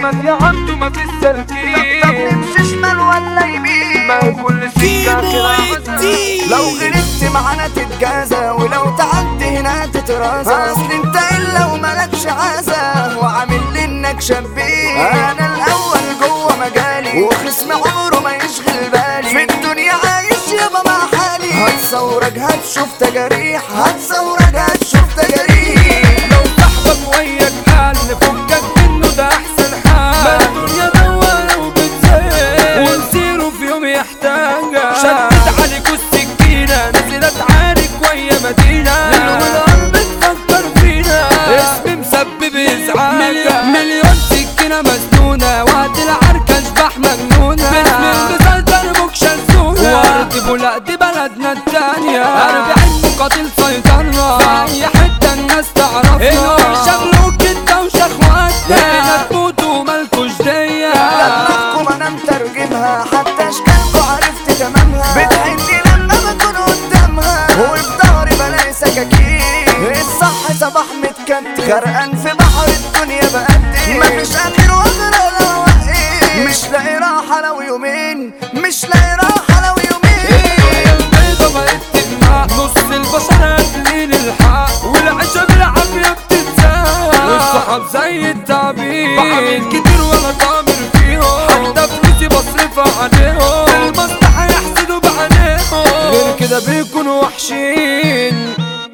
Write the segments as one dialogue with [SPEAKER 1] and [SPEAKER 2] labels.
[SPEAKER 1] احمد يا عبده ما في
[SPEAKER 2] طب
[SPEAKER 1] السلكين
[SPEAKER 2] نمشي شمال ولا يمين
[SPEAKER 1] ما كل سكة كده عزا
[SPEAKER 2] لو غلبت معانا تتجازى ولو تعدي هنا تترازى اصل انت الا وملكش عازة وعامل لي انك شبيه انا الاول جوه مجالي وخصم عمره ما يشغل بالي في الدنيا عايش يابا مع حالي هتصورك هتشوف تجاريح هتصورك هتشوف تجاريح
[SPEAKER 1] لو صاحبك وياك قال فكك منه ده احسن حال ما الدنيا دوارة وبتزيد ونسيره في يوم يحتاجك شدت عليكوا السكينة نزلت عارك ويا مدينة ليل والارض تفكر فينا اسمي مسبب ازعاج مليون سكينة مسنونة وقت العركة اشباح مجنونة باسم المسلسل بوك شلسونة وارض بولاد بلدنا التانية أربعين مقاتل سيطرنا في أي حتة الناس تعرفنا هنا شغلوك انت وشخواتنا هنا تموتوا مالكوش دية
[SPEAKER 2] دماغكم انا مترجمها حتى اشكالكم عرفت تمامها بتحني لما بكون قدامها وبظهري بلاقي سكاكين الصح صباح متكت غرقان في بحر الدنيا بقدي مفيش اخر واغرق لو وقيت مش لاقي راحه لو يومين مش لاقي راحه لو
[SPEAKER 1] الدنيا
[SPEAKER 2] يومين
[SPEAKER 1] البيضة بقت تجمع نص البشر قاتلين الحق والعيشة بالعافية بتتساق والصحاب زي التعبير بعمل كتير ولا ضامر فيهم حتى فلوسي بصرفها عليهم في المصلحة يحسدوا بعينيهم غير كده بيكونوا وحشين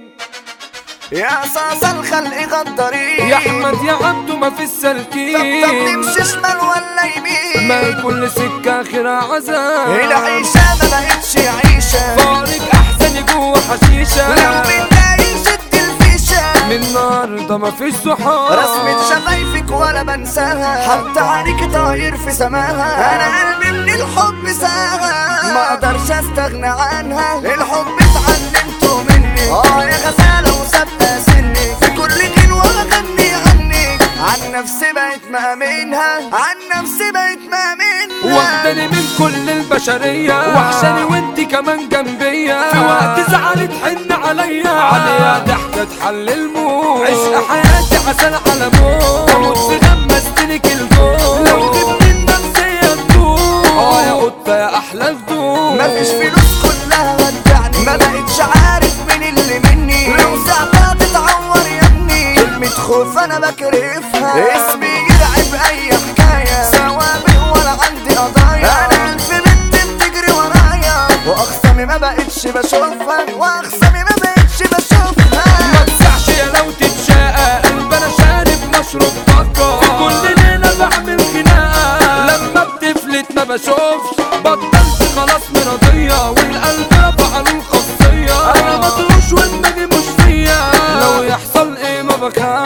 [SPEAKER 2] يا صاصا الخلق غدارين
[SPEAKER 1] يا احمد يا عبده ما في
[SPEAKER 2] طب طب
[SPEAKER 1] السلكين
[SPEAKER 2] نمشي شمال ولا يمين
[SPEAKER 1] ما كل سكة آخرها عذاب
[SPEAKER 2] العيشة ما بقتش عيشة
[SPEAKER 1] فارق أحسن جوه حشيشة
[SPEAKER 2] لو متضايق شد الفيشة
[SPEAKER 1] من النهاردة ما فيش صحاب
[SPEAKER 2] رسمة شفايفك ولا بنساها حتى عليك طاير في سماها انا قلبي من الحب ساها ما اقدرش استغنى عنها الحب اتعلمته مني اه يا غزالة وثابتة سني في كل جيل واغني عنك عن نفسي بقيت مأمنها عن نفسي بقيت مأمنها
[SPEAKER 1] واخداني من كل البشرية وحشاني وانتي كمان جنبيا في وقت زعل تحن عليا عليا ضحكة تحل الموت عشق حياتي عسل على موت اموت في غمستلك الجو لو غبت النفسية تدوم اه يا قطة يا احلى الذوق
[SPEAKER 2] مفيش فلوس كلها ودعني ما بقتش عارف مين اللي مني لو ساعتها تتعور يا ابني كلمة خوف انا بكرفها اسمي يرعب اي حكاية سوابق ولا عندي قضايا انا الف بنت بتجري ورايا واخصامي ما بقتش بشوفها واخصامي ما بقتش بشوفها
[SPEAKER 1] ما تسعش يا لو تتشاقى قلب انا شارب مشروب طاقة في كل ليلة بعمل خناقة لما بتفلت ما بشوفش بطلت خلاص مرضية والقلب رفع له الخاصية انا مطروش ودماغي مش فيا لو يحصل ايه ما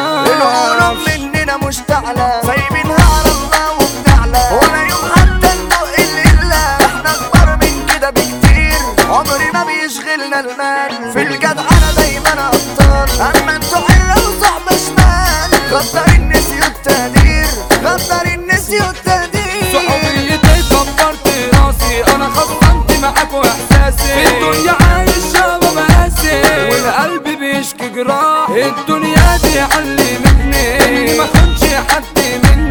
[SPEAKER 2] العالم
[SPEAKER 1] بخافش
[SPEAKER 2] مننا مش تعلى سايبينها على الله وبنعلى ولا يوم حتى ندق الا احنا اكبر من كده بكتير عمري ما بيشغلنا المال في الجدع انا دايما ابطال اما انتوا حرة وصحبة شمال غدارين نسيوا التقدير غدارين نسيوا التقدير
[SPEAKER 1] صحوبيتي كبرت راسي انا خصمت معاكوا احساسي في الدنيا عايش يابا مقاسي والقلب بيشكي جراح الدنيا دي علمتني اني ما خدش حد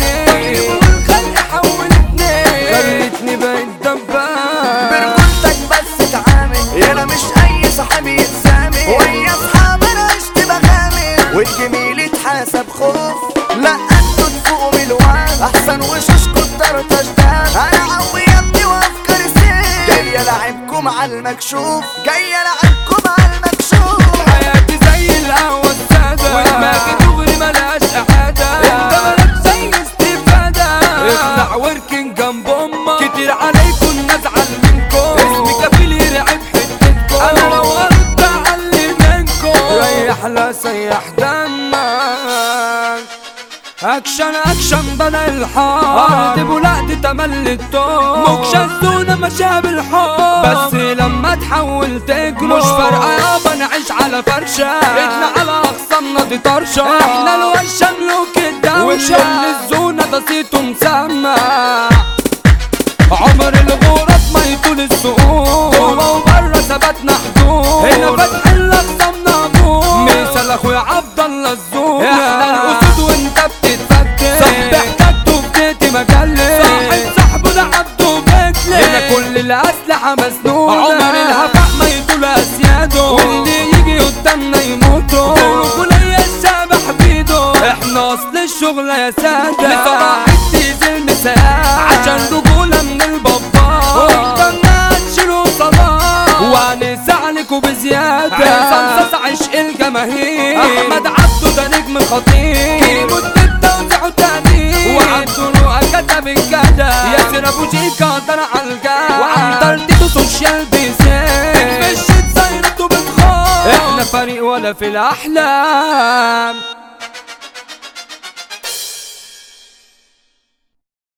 [SPEAKER 1] مني والخلق حولتني خلتني بقيت دباب
[SPEAKER 2] برجولتك بس اتعامل يلا مش اي صاحب يتسامل ويا اصحاب انا عشت بغامر والجميل يتحاسب خوف لا انتوا تفوقوا من الوعد احسن وشوشكوا الطرطش ده انا عوي يا ابني وافكار سيف جاي العبكم على المكشوف جاي العبكم على المكشوف
[SPEAKER 1] حياتي زي القهوة السادة ودماغي دغري ملهاش إعادة انت مالك زي استفادة اخلع واركن جنب امك كتير عليكم نزعل منكم اسمي كفيل يرعب حتتكم انا لو غلطت اعلم منكم ريح لا سيح دمك اكشن اكشن بنا الحار ارض ولقت تملي الطور مكشزونا ماشيها بالحب بس لما تحول تجري مش فارقه يابا نعيش على فرشه ايدنا على اخصامنا دي طرشه احنا الوشه ملوك الدوشه واللي الزونه ده صيته مسمع عمر الغراب ما يطول السقوط جوه وبره ثبتنا حدود هنا فتح الاقسام نابوت مثال اخويا عبد الله الزوق احنا الاسود وانت بتتفتت صاحب حكايته ولا عبده بكلي هنا كل الاسلحة مسنونة عمر الهفع ما يطول اسياده واللي يجي قدامنا يموتوا كل الشبح بيده احنا اصل الشغل يا سادة لصباح التيز المساء عشان رجولة من البابا وقدامنا تشيلوا صلاة وهنسعلكوا بزيادة عصام عشق الجماهير احمد عبده ده نجم خطير مدة توزيع وتأمين وعبده رؤى كتب الجدع ياسر ابو شيكا طلع على الجد وعنتر تيتو سوشيال بيسين مشيت زي بتخاف احنا فريق ولا في الاحلام